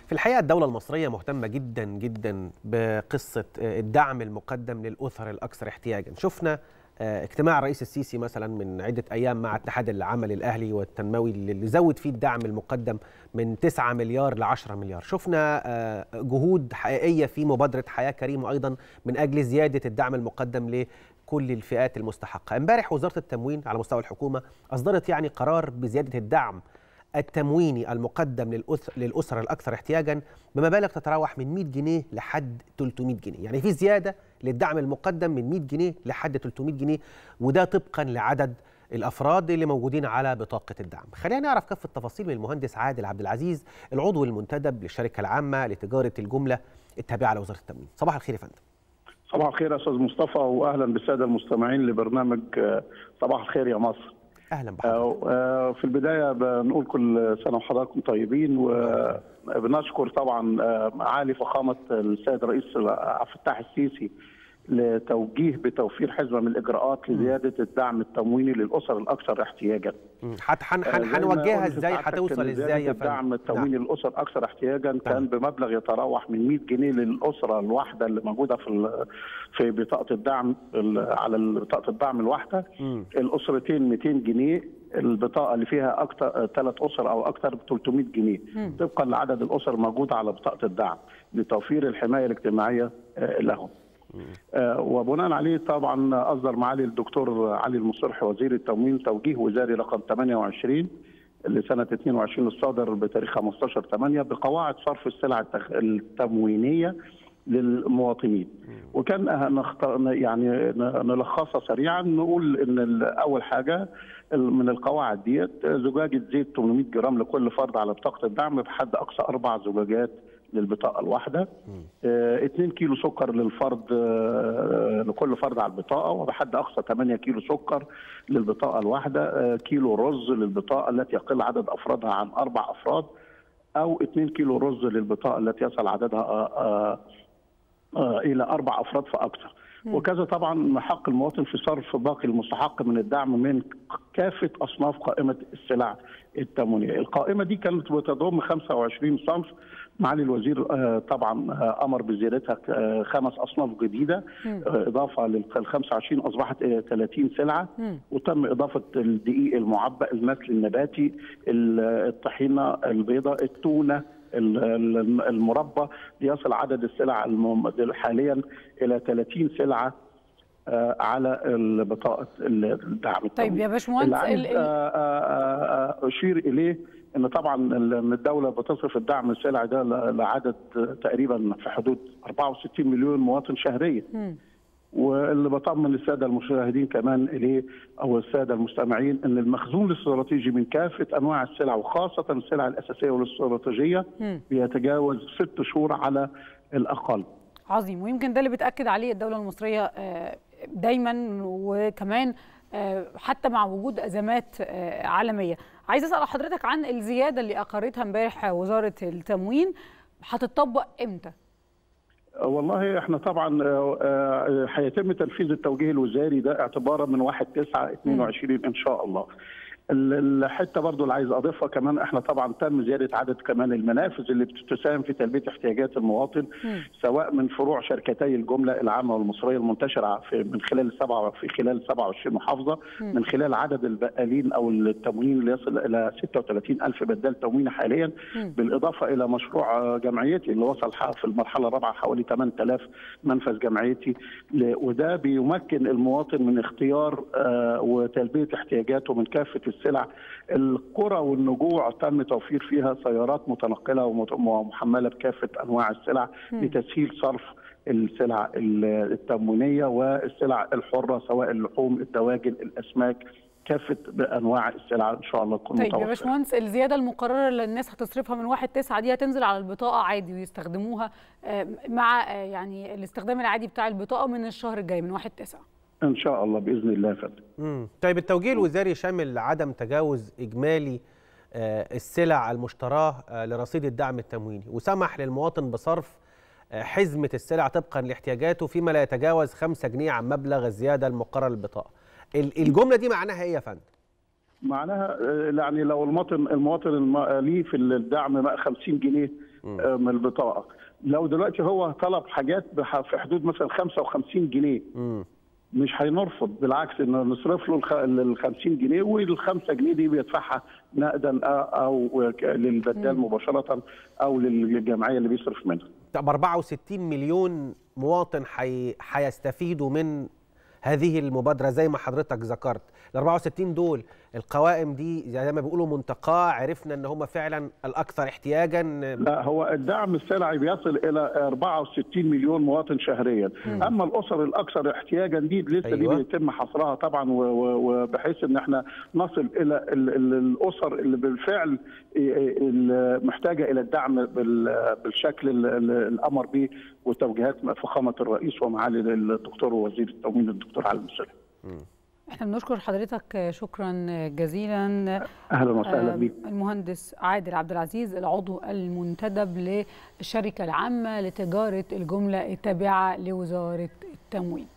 في الحقيقه الدوله المصريه مهتمه جدا جدا بقصه الدعم المقدم للاسر الاكثر احتياجا شفنا اجتماع الرئيس السيسي مثلا من عده ايام مع اتحاد العمل الاهلي والتنموي اللي زود فيه الدعم المقدم من 9 مليار ل 10 مليار شفنا جهود حقيقيه في مبادره حياه كريمه ايضا من اجل زياده الدعم المقدم لكل الفئات المستحقه امبارح وزاره التموين على مستوى الحكومه اصدرت يعني قرار بزياده الدعم التمويني المقدم للأسر الأكثر احتياجا بمبالغ تتراوح من 100 جنيه لحد 300 جنيه يعني في زيادة للدعم المقدم من 100 جنيه لحد 300 جنيه وده طبقا لعدد الافراد اللي موجودين على بطاقه الدعم. خلينا نعرف كافه التفاصيل من المهندس عادل عبد العزيز العضو المنتدب للشركه العامه لتجاره الجمله التابعه لوزاره التموين. صباح الخير يا فندم. صباح الخير يا استاذ مصطفى واهلا بالساده المستمعين لبرنامج صباح الخير يا مصر. اهلا بحضرتك في البدايه بنقول كل سنه وحضراتكم طيبين وبنشكر طبعا معالي فخامه السيد الرئيس عبد الفتاح السيسي لتوجيه بتوفير حزمه من الاجراءات لزياده الدعم التمويني للاسر الاكثر احتياجا. هنوجهها ازاي؟ هتوصل ازاي يا فندم؟ الدعم التمويني نعم. للاسر الاكثر احتياجا نعم. كان بمبلغ يتراوح من 100 جنيه للاسره الواحده اللي موجوده في في بطاقه الدعم على بطاقه الدعم الواحده الاسرتين 200 جنيه البطاقه اللي فيها اكثر ثلاث اسر او اكثر ب 300 جنيه طبقا لعدد الاسر الموجوده على بطاقه الدعم لتوفير الحمايه الاجتماعيه لهم. آه وبناء عليه طبعا اصدر معالي الدكتور علي المصرحي وزير التموين توجيه وزاري رقم 28 لسنه 22 الصادر بتاريخ 15 8 بقواعد صرف السلع التموينيه للمواطنين وكان نختار يعني نلخصها سريعا نقول ان اول حاجه من القواعد ديت زجاجه زيت 800 جرام لكل فرد على بطاقه الدعم بحد اقصى اربع زجاجات للبطاقه الواحده 2 كيلو سكر للفرد آه لكل فرد على البطاقه وبحد اقصى 8 كيلو سكر للبطاقه الواحده آه كيلو رز للبطاقه التي يقل عدد افرادها عن اربع افراد او 2 كيلو رز للبطاقه التي يصل عددها آه الى اربع افراد فاكثر وكذا طبعا من حق المواطن في صرف باقي المستحق من الدعم من كافه اصناف قائمه السلع التموينيه، القائمه دي كانت بتضم 25 صنف معالي الوزير طبعا امر بزيادتها خمس اصناف جديده اضافه لل 25 اصبحت 30 سلعه وتم اضافه الدقيق المعبأ المثل النباتي الطحينه البيضاء التونه المربى ليصل عدد السلع حاليا الى 30 سلعه على بطاقه الدعم طيب يا باشمهندس اشير اليه ان طبعا ان الدوله بتصرف الدعم السلعي ده لعدد تقريبا في حدود 64 مليون مواطن شهريا واللي بطمن الساده المشاهدين كمان اليه او الساده المستمعين ان المخزون الاستراتيجي من كافه انواع السلع وخاصه السلع الاساسيه والاستراتيجيه بيتجاوز ست شهور على الاقل. عظيم ويمكن ده اللي بتاكد عليه الدوله المصريه دايما وكمان حتى مع وجود ازمات عالميه. عايز اسال حضرتك عن الزياده اللي اقرتها امبارح وزاره التموين هتطبق امتى؟ والله احنا طبعا هيتم تنفيذ التوجيه الوزاري ده اعتبارا من 1 9 22 ان شاء الله. الحته برضو اللي عايز اضيفها كمان احنا طبعا تم زياده عدد كمان المنافذ اللي بتساهم في تلبيه احتياجات المواطن م. سواء من فروع شركتي الجمله العامه والمصريه المنتشره في من خلال سبعة في خلال 27 محافظه م. من خلال عدد البقالين او التموين اللي يصل الى 36 الف بدال تموين حاليا م. بالاضافه الى مشروع جمعيتي اللي وصل في المرحله الرابعه حوالي 8000 منفذ جمعيتي وده بيمكن المواطن من اختيار وتلبيه احتياجاته من كافه السلع القرى والنجوع تم توفير فيها سيارات متنقله ومحمله بكافه انواع السلع م. لتسهيل صرف السلع التموينيه والسلع الحره سواء اللحوم الدواجن الاسماك كافه بانواع السلع ان شاء الله تكون طيب يا باشمهندس الزياده المقرره اللي الناس هتصرفها من 1 9 دي هتنزل على البطاقه عادي ويستخدموها مع يعني الاستخدام العادي بتاع البطاقه من الشهر الجاي من 1 9 ان شاء الله باذن الله يا فندم. طيب التوجيه الوزاري شامل عدم تجاوز اجمالي السلع المشتراه لرصيد الدعم التمويني وسمح للمواطن بصرف حزمه السلع طبقا لاحتياجاته فيما لا يتجاوز 5 جنيه عن مبلغ الزياده المقرر للبطاقه. الجمله دي معناها ايه يا فندم؟ معناها يعني لو المواطن المواطن ليه في الدعم 50 جنيه آه، من البطاقه لو دلوقتي هو طلب حاجات بح- في حدود مثلا 55 جنيه مم. مش هينرفض بالعكس انه نصرف له الخ- ال 50 جنيه وال 5 جنيه دي بيدفعها نقدا أ- او ك- للبدال مباشره او للجمعيه اللي بيصرف منها. طب 64 مليون مواطن حي... هيستفيدوا من هذه المبادره زي ما حضرتك ذكرت ال 64 دول القوائم دي زي ما بيقولوا منتقاه عرفنا ان هم فعلا الاكثر احتياجا لا هو الدعم السلعي بيصل الى 64 مليون مواطن شهريا اما الاسر الاكثر احتياجا دي لسه أيوة. دي بيتم حصرها طبعا و- و- وبحيث ان احنا نصل الى ال- ال- الاسر اللي بالفعل ال- محتاجه الى الدعم بال- بالشكل اللي اللي الامر به وتوجيهات فخامه الرئيس ومعالي الدكتور وزير التموين الدكتور علي المسلم احنا بنشكر حضرتك شكرا جزيلا اهلا وسهلا آه، بيك المهندس عادل عبد العزيز العضو المنتدب للشركه العامه لتجاره الجمله التابعه لوزاره التموين